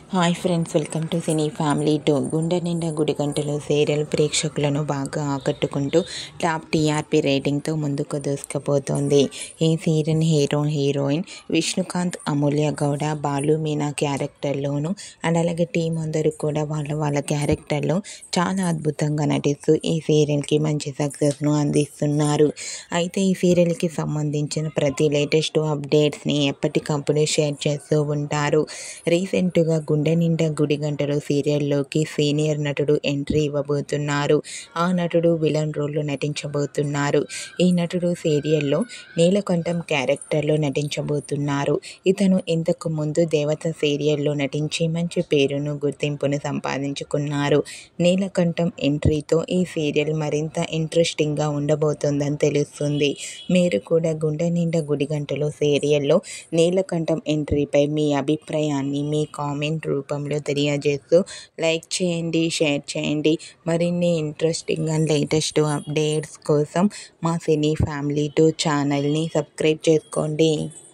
hi friends welcome to cine family two Gunde Ninda గుడి గంటలు serial ప్రేక్షకులను బాగా ఆకట్టుకుంటూ టాప్ టీఆర్పీ రేటింగ్తో ముందుకు దూసుకుపోతోంది ఈ serial hero heroine Vishnukanth Amulya Gowda Balu Meena క్యారెక్టర్లోను అండ్ అలాగే టీం అందరూ కూడా వాళ్ళ వాళ్ళ క్యారెక్టర్లో చాలా అద్భుతంగా నటిస్తూ ఈ సీరియల్కి మంచి సక్సెస్ను అందిస్తున్నారు అయితే ఈ సీరియల్కి సంబంధించిన ప్రతి లేటెస్ట్ అప్డేట్స్ని ఎప్పటికప్పుడు షేర్ చేస్తూ ఉంటారు రీసెంట్గా గుండె నిండా గుడి గంటలు సీరియల్లోకి సీనియర్ నటుడు ఎంట్రీ ఇవ్వబోతున్నారు ఆ నటుడు విలన్ రోల్లో నటించబోతున్నారు ఈ నటుడు సీరియల్లో నీలకంఠం క్యారెక్టర్లో నటించబోతున్నారు ఇతను ఇంతకు ముందు దేవత సీరియల్లో నటించి మంచి పేరును గుర్తింపును సంపాదించుకున్నారు నీలకంఠం ఎంట్రీతో ఈ సీరియల్ మరింత ఇంట్రెస్టింగ్గా ఉండబోతోందని తెలుస్తుంది మీరు కూడా గుండె నిండా గుడి గంటలు సీరియల్లో నీలకంఠం ఎంట్రీపై మీ అభిప్రాయాన్ని మీ కామెంట్ రూపంలో తెలియజేస్తూ లైక్ చేయండి షేర్ చేయండి మరిన్ని ఇంట్రెస్టింగ్ అండ్ లేటెస్ట్ అప్డేట్స్ కోసం మా సినీ ఫ్యామిలీ టూ ఛానల్ని సబ్స్క్రైబ్ చేసుకోండి